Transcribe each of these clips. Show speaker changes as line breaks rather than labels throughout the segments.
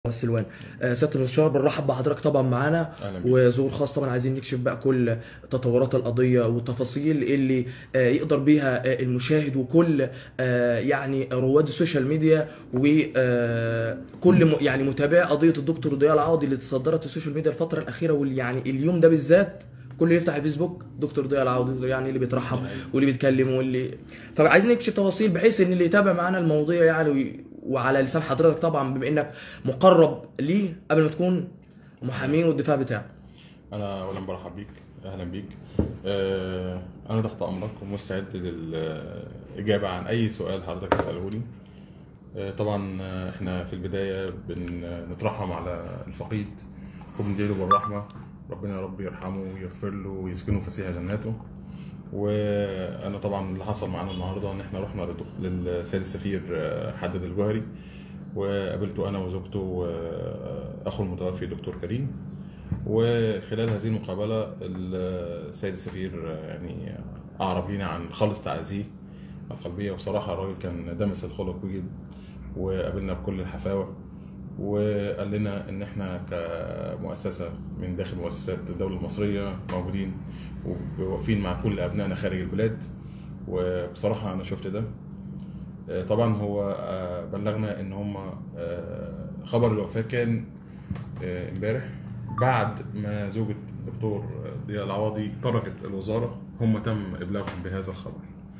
السلوان آه، سياده المستشار بنرحب بحضرتك طبعا معانا
أهلا بيك.
وظهور خاص طبعا عايزين نكشف بقى كل تطورات القضيه والتفاصيل اللي آه، يقدر بيها آه، المشاهد وكل آه، يعني رواد السوشيال ميديا وكل يعني متابعي قضيه الدكتور ضياء العوضي اللي تصدرت السوشيال ميديا الفتره الاخيره واللي يعني اليوم ده بالذات كل اللي يفتح الفيسبوك دكتور ضياء العوضي يعني اللي بيترحب واللي بيتكلم واللي فعايزين نكشف تفاصيل بحيث ان اللي يتابع معانا المواضيع يعني وي- وعلى لسان حضرتك طبعا بما انك مقرب ليه قبل ما تكون محامين والدفاع بتاعه
انا اولا برحب بيك اهلا بيك آه، انا تحت امرك ومستعد للاجابه عن اي سؤال حضرتك تساله لي آه، طبعا آه، احنا في البدايه بنترحم على الفقيد وبندعيله بالرحمه ربنا يا رب يرحمه ويغفر له ويسكنه فسيح جناته وانا طبعا اللي حصل معانا النهارده ان احنا رحنا للدك- للسيد السفير آه، حدد الجوهري وقابلته انا وزوجته واخو المتوفي الدكتور كريم وخلال هذه المقابله السيد السفير يعني اعرب لينا عن خالص تعازيه القلبيه وصراحه الراجل كان دمس الخلق بجد وقابلنا بكل الحفاوه وقال لنا ان احنا كمؤسسه من داخل مؤسسات الدوله المصريه موجودين وواقفين مع كل ابنائنا خارج البلاد وبصراحه انا شفت ده آه، طبعا هو آه، بلغنا ان هم آه، خبر الوفاه كان آه، امبارح بعد ما زوجة الدكتور ضياء العواضي تركت الوزارة هم تم إبلاغهم بهذا الخبر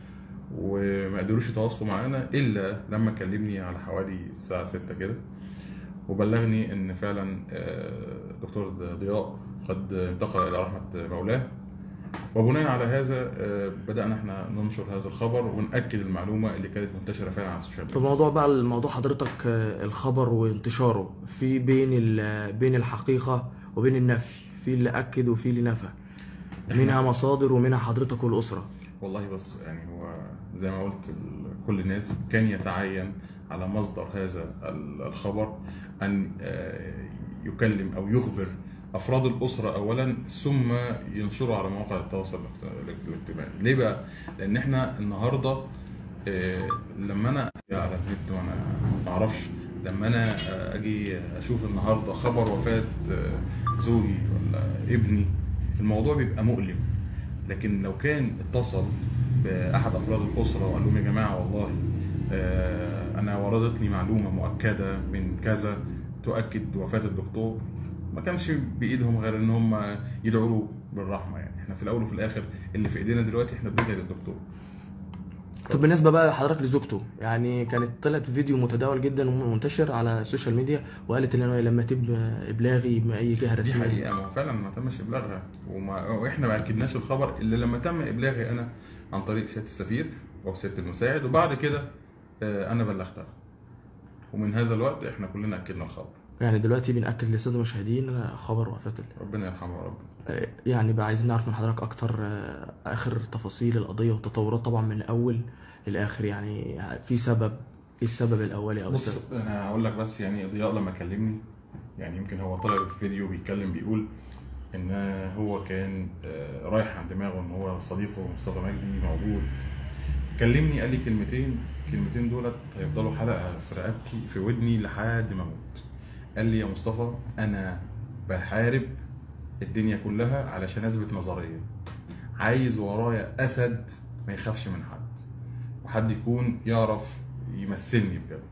وما قدروش يتواصلوا معانا إلا لما كلمني على حوالي الساعة 6 كده وبلغني إن فعلا آه، دكتور ضياء قد انتقل إلى رحمة مولاه وبناء على هذا آه، بدأنا احنا ننشر هذا الخبر ونأكد المعلومة اللي كانت منتشرة فعلا على السوشيال
طب
ميديا
موضوع بقى الموضوع حضرتك آه، الخبر وانتشاره في بين ال- بين الحقيقه وبين النفي في اللي اكد وفي اللي نفى منها مصادر ومنها حضرتك والاسره
والله بص يعني هو زي ما قلت لكل الناس كان يتعين على مصدر هذا ال- الخبر ان آه، يكلم او يخبر افراد الاسره اولا ثم ينشره على مواقع التواصل الاجت- الاجتماعي ليه بقى لان احنا النهارده آه، لما انا أجي على النت وانا ما اعرفش لما انا آه، اجي اشوف النهارده خبر وفاه آه، زوجي ولا ابني الموضوع بيبقى مؤلم لكن لو كان اتصل باحد افراد الاسره وقال لهم يا جماعه والله آه، انا وردت لي معلومه مؤكده من كذا تؤكد وفاه الدكتور ما كانش بايدهم غير ان هم يدعوا له بالرحمه يعني احنا في الاول وفي الاخر اللي في ايدينا دلوقتي احنا بندعي للدكتور
طب بالنسبه بقى لحضرتك لزوجته يعني كانت طلعت فيديو متداول جدا ومنتشر على السوشيال ميديا وقالت ان انا لما تم ابلاغي باي جهه
دي
رسميه
حقيقه ما هو فعلا ما تمش ابلاغها وما واحنا ما اكدناش الخبر الا لما تم ابلاغي انا عن طريق سياده السفير او سياده المساعد وبعد كده آه، انا بلغتها ومن هذا الوقت احنا كلنا اكدنا الخبر
يعني دلوقتي بنأكد للساده المشاهدين خبر وفاه ال-
ربنا يرحمه يا رب
آه، يعني بقى عايزين نعرف من حضرتك اكتر آه، اخر تفاصيل القضيه والتطورات طبعا من الاول للاخر يعني في سبب ايه السبب الاولي او السبب
بص انا هقول لك بس يعني ضياء لما كلمني يعني يمكن هو طلع في فيديو بيتكلم بيقول ان هو كان آه، رايح عند دماغه ان هو صديقه مصطفى مجدي موجود كلمني قال لي كلمتين الكلمتين دولت هيفضلوا حلقه في رقبتي في ودني لحد ما اموت قال لي يا مصطفى انا بحارب الدنيا كلها علشان اثبت نظريه عايز ورايا اسد ما يخافش من حد وحد يكون يعرف يمثلني بجد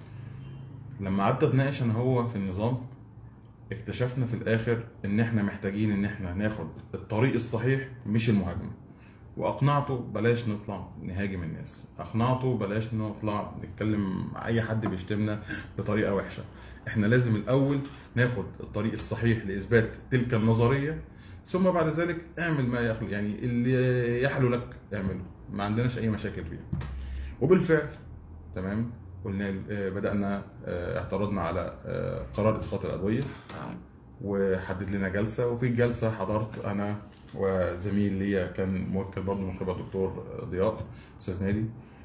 لما قعدت اتناقش انا هو في النظام اكتشفنا في الاخر ان احنا محتاجين ان احنا ناخد الطريق الصحيح مش المهاجمه واقنعته بلاش نطلع نهاجم الناس اقنعته بلاش نطلع نتكلم مع اي حد بيشتمنا بطريقه وحشه احنا لازم الاول ناخد الطريق الصحيح لاثبات تلك النظريه ثم بعد ذلك اعمل ما يخلو يعني اللي يحلو لك اعمله ما عندناش اي مشاكل فيه وبالفعل تمام قلنا آه، بدانا آه، اعترضنا على آه، قرار اسقاط الادويه وحدد لنا جلسه وفي الجلسه حضرت انا وزميل ليا كان موكل برضه من قبل الدكتور ضياء استاذ نادي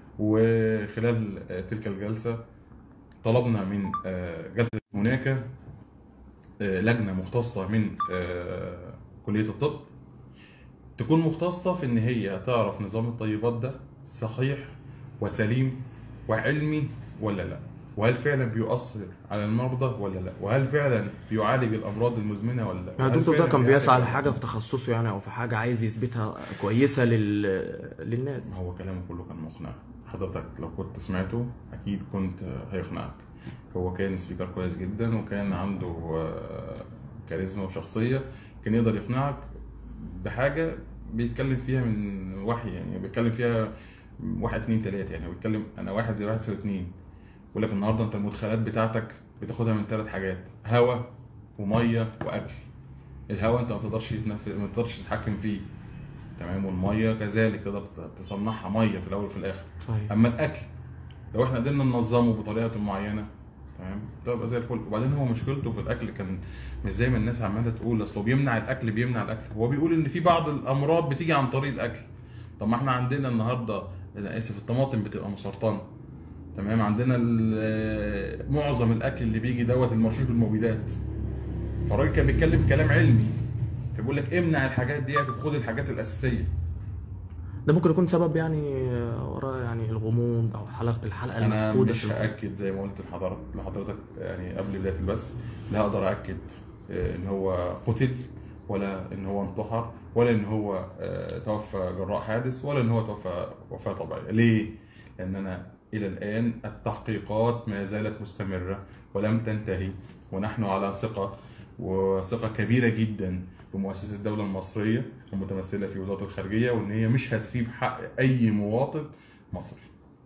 وخلال آه، تلك الجلسه طلبنا من آه، جلسه هناك آه، لجنه مختصه من آه، كليه الطب تكون مختصه في ان هي تعرف نظام الطيبات ده صحيح وسليم وعلمي ولا لا وهل فعلا بيؤثر على المرضى ولا لا وهل فعلا بيعالج الامراض المزمنه ولا لا
يعني
وهل
الدكتور ده
فعلاً
كان
بيعالج
بيسعى
ولا لا؟
لحاجه في تخصصه يعني او في حاجه عايز يثبتها كويسه لل... للناس
هو كلامه كله كان مقنع حضرتك لو كنت سمعته اكيد كنت هيقنعك هو كان سبيكر كويس جدا وكان عنده آه، كاريزما وشخصيه كان يقدر يقنعك بحاجه بيتكلم فيها من وحي يعني بيتكلم فيها واحد اتنين تلاته يعني هو بيتكلم انا واحد زي واحد يساوي اتنين يقول لك النهارده انت المدخلات بتاعتك بتاخدها من ثلاث حاجات هواء وميه واكل الهواء انت ما تقدرش تتنفس ما تقدرش تتحكم فيه تمام والميه كذلك تقدر تصنعها ميه في الاول وفي الاخر
صحيح
اما الاكل لو احنا قدرنا ننظمه بطريقه معينه تمام تبقى زي الفل وبعدين هو مشكلته في الاكل كان مش زي ما الناس عماله تقول اصل هو بيمنع الاكل بيمنع الاكل هو بيقول ان في بعض الامراض بتيجي عن طريق الاكل طب ما احنا عندنا النهارده انا اسف الطماطم بتبقى مسرطنه تمام عندنا ال- معظم الاكل اللي بيجي دوت المرشوش بالمبيدات فالراجل كان بيتكلم كلام علمي فبيقول لك امنع الحاجات ديت وخد الحاجات الاساسيه
ده ممكن يكون سبب يعني وراه يعني الغموض او حلقه الحلقه
انا
المفقوده
مش
في الغموض.
هاكد زي ما قلت لحضرتك لحضرتك يعني قبل بدايه البث لا اقدر اكد آه، ان هو قتل ولا ان هو انتحر ولا ان هو آه، توفى جراء حادث ولا ان هو توفى وفاه طبيعيه ليه لان انا الى الان التحقيقات ما زالت مستمره ولم تنتهي ونحن على ثقه وثقه كبيره جدا بمؤسسه الدوله المصريه المتمثله في وزاره الخارجيه وان هي مش هتسيب حق اي مواطن مصري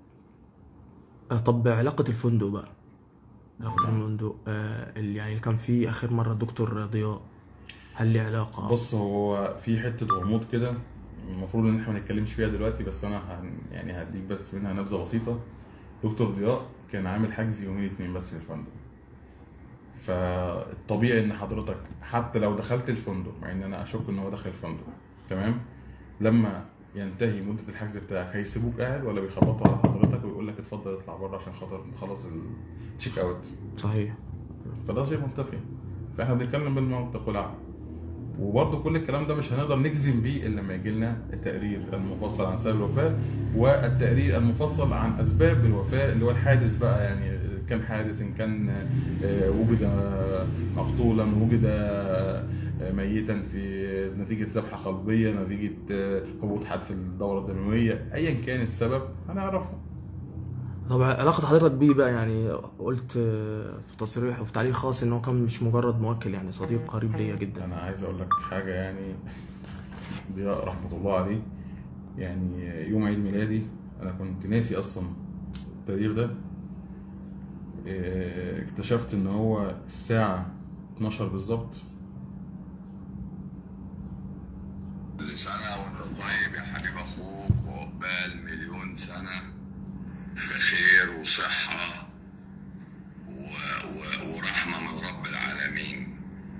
آه، طب علاقه الفندق بقى علاقه
نعم.
الفندق آه، اللي يعني اللي كان فيه اخر مره الدكتور ضياء هل ليه علاقه
بص هو في حته غموض كده المفروض ان احنا ما نتكلمش فيها دلوقتي بس انا هن يعني هديك بس منها نبذه بسيطه دكتور ضياء كان عامل حجز يومين اتنين بس في الفندق فالطبيعي ان حضرتك حتى لو دخلت الفندق مع ان انا اشك ان هو دخل الفندق تمام لما ينتهي مده الحجز بتاعك هيسيبوك قاعد ولا بيخبطوا على حضرتك ويقول لك اتفضل اطلع بره عشان خاطر نخلص التشيك اوت
صحيح
فده شيء منطقي فاحنا بنتكلم بالمنطق والعقل وبرضه كل الكلام ده مش هنقدر نجزم بيه الا لما يجي لنا التقرير المفصل عن سبب الوفاه والتقرير المفصل عن اسباب الوفاه اللي هو الحادث بقى يعني كان حادث ان كان آه، وجد مقتولا وجد آه، ميتا في نتيجه ذبحه قلبيه نتيجه آه، هبوط حاد في الدوره الدمويه ايا كان السبب هنعرفه
طب علاقه حضرتك بيه بقى يعني قلت آه، في تصريح وفي تعليق خاص ان هو كان مش مجرد موكل يعني صديق قريب ليا جدا
انا عايز اقول لك حاجه يعني ضياء رحمه الله عليه يعني يوم عيد ميلادي انا كنت ناسي اصلا التاريخ ده إيه، اكتشفت ان هو الساعه 12 بالظبط
كل سنة وانت طيب يا حبيب اخوك وعقبال مليون سنة في خير وصحة و... و... ورحمة من رب العالمين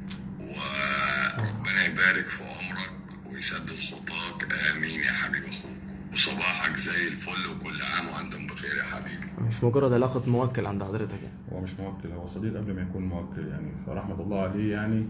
وربنا يبارك في عمرك ويسدد خطاك امين يا حبيب اخوك وصباحك زي الفل وكل عام وانتم بخير يا حبيبي
مش مجرد علاقه موكل عند حضرتك يعني
هو مش موكل هو صديق قبل ما يكون موكل يعني فرحمه الله عليه يعني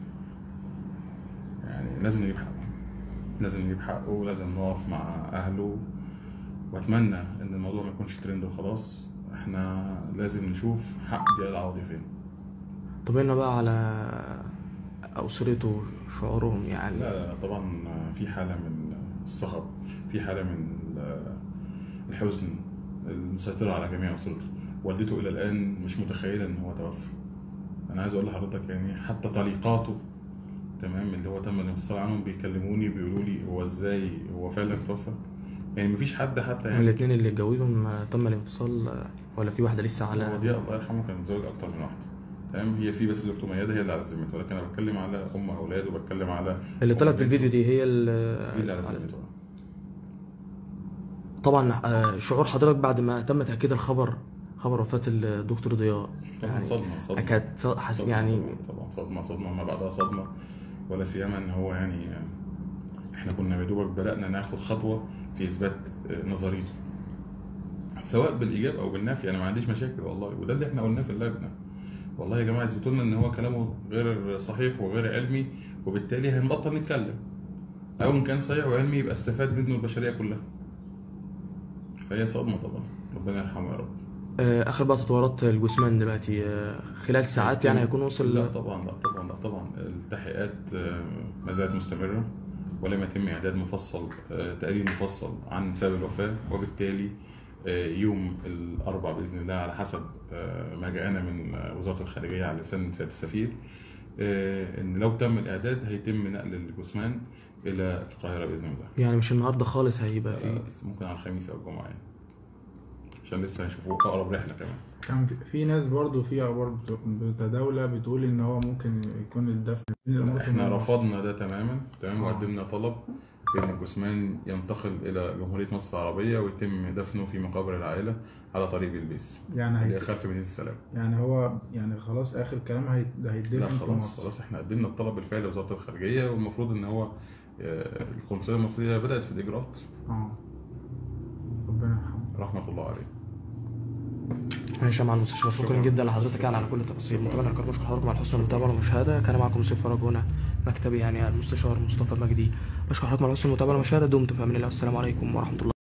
يعني لازم نجيب حقه لازم نجيب حقه ولازم نقف مع اهله واتمنى ان الموضوع ما يكونش ترند وخلاص احنا لازم نشوف حق ضياء العوضي فين
طمنا بقى على اسرته شعورهم يعني
لا لا طبعا في حالة من الصخب في حالة من الحزن المسيطرة على جميع أسرته والدته إلى الآن مش متخيلة إن هو توفى أنا عايز أقول لحضرتك يعني حتى طليقاته تمام اللي هو تم الانفصال عنهم بيكلموني بيقولوا لي هو إزاي هو فعلا توفى يعني مفيش حد حتى يعني
الاثنين اللي اتجوزهم آه، تم الانفصال آه، ولا في واحده لسه
هو
على
ضياء الله يرحمه كان متزوج أكتر من واحدة تمام هي في بس زوجته ميادة هي اللي على ذمته ولكن أنا بتكلم على أم أولاده وبتكلم على
اللي طلعت
أم
في الفيديو دي هي
دي اللي
اللي
على ذمته
طبعا آه، شعور حضرتك بعد ما تم تاكيد الخبر خبر وفاه الدكتور ضياء
طبعا
يعني
صدمة صدمة
كانت ص- حس
صدمة
يعني
طبعا صدمة صدمة ما بعدها صدمة ولا سيما ان هو يعني احنا كنا يا دوبك بدأنا ناخد خطوة في اثبات نظريته سواء بالايجاب او بالنفي انا ما عنديش مشاكل والله وده اللي احنا قلناه في اللجنة والله يا جماعة اثبتوا لنا ان هو كلامه غير صحيح وغير علمي وبالتالي هنبطل نتكلم او ان كان صحيح وعلمي يبقى استفاد منه البشرية كلها فهي صدمة طبعا ربنا يرحمه يا رب
آه، اخر بقى تطورات الجثمان دلوقتي آه، خلال ساعات يعني هيكون وصل
لا طبعا لا طبعا لا طبعا التحقيقات آه، ما زالت مستمره ولم يتم اعداد مفصل آه، تقرير مفصل عن سبب الوفاه وبالتالي آه، يوم الاربعاء باذن الله على حسب آه، ما جاءنا من آه، وزاره الخارجيه على لسان سياده السفير آه، ان لو تم الاعداد هيتم نقل الجثمان الى القاهره باذن الله
يعني مش النهارده خالص هيبقى في
آه، ممكن على الخميس او الجمعه يعني عشان لسه هيشوفوا اقرب رحله كمان
كان في- في ناس برضو فيها برضو متداولة بتقول ان هو ممكن يكون الدفن بين الموت
احنا
والنار.
رفضنا ده تماما تمام
آه.
وقدمنا طلب بان الجثمان ينتقل الى جمهوريه مصر العربيه ويتم دفنه في مقابر العائله على طريق البيس
يعني
اللي هي
هي...
خلف مدينه السلام
يعني هو يعني خلاص اخر كلام هي... هيتدفن
لا
في
خلاص
مصر
خلاص احنا قدمنا الطلب بالفعل لوزاره الخارجيه والمفروض ان هو آه، القنصليه المصريه بدات في الاجراءات
اه ربنا يرحمه
رحمه الله عليه
ماشي يا معالي المستشار شكرا
شكراً.
جدا لحضرتك يعني على كل التفاصيل نتمنى نكرر نشكر حضراتكم على حسن المتابعه والمشاهده كان معكم سيف فرج هنا مكتبي يعني المستشار مصطفى مجدي بشكر حضراتكم على حسن المتابعه والمشاهده دمتم في امان الله والسلام عليكم ورحمه الله